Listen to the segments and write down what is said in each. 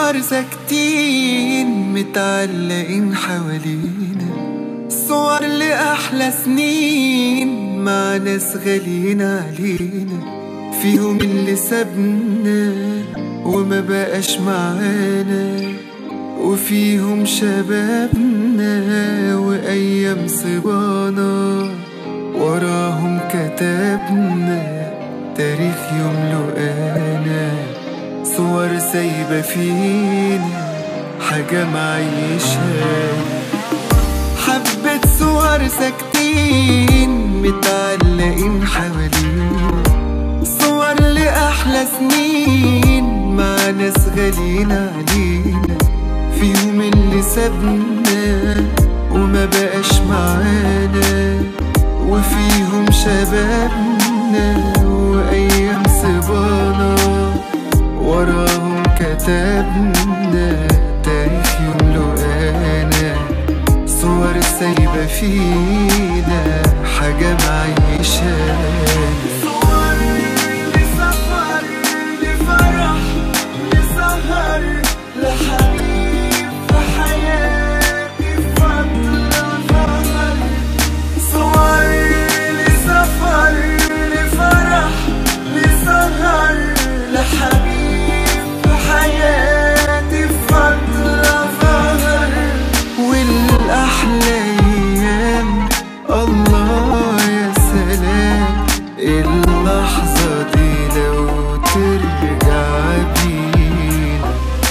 صور ساكتين متعلقين حوالينا صور لأحلى سنين مع ناس غاليين علينا فيهم اللي سابنا وما بقاش معانا وفيهم شبابنا وأيام صبانا وراهم كتبنا تاريخ يملؤنا صور سايبة فينا حاجة معيشها حبة صور ساكتين متعلقين حوالينا صور لأحلى سنين مع ناس غاليين علينا فيهم اللي سابنا وما بقاش معانا وفيهم شبابنا وأيام صبانا وراهم كتبنا تاريخ يملؤنا صور سايبة فينا حاجة معيشانا صور لسفر لفرح لسهر لحبيب في حياتي فترة فخر صور لسفر لفرح لسهر لحبيب في حياتي فترة فخر والأحلى أيام الله يا سلام اللحظة دي لو ترجع بينا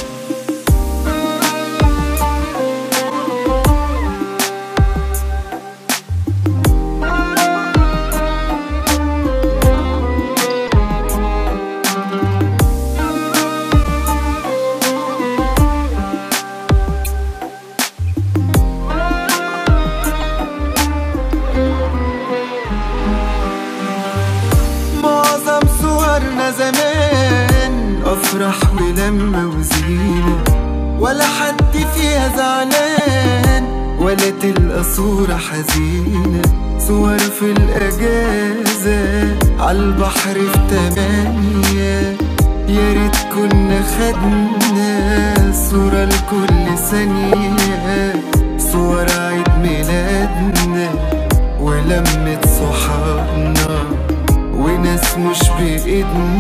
معظم صورنا زمان أفرح ولما وزينة ولا حد فيها زعلان ولا تلقى صورة حزينة صور في الأجازة عالبحر في تمانية يا ريت كنا خدنا صورة لكل ثانية صور عيد ميلادنا ولمة صحابنا وناس مش بإيدنا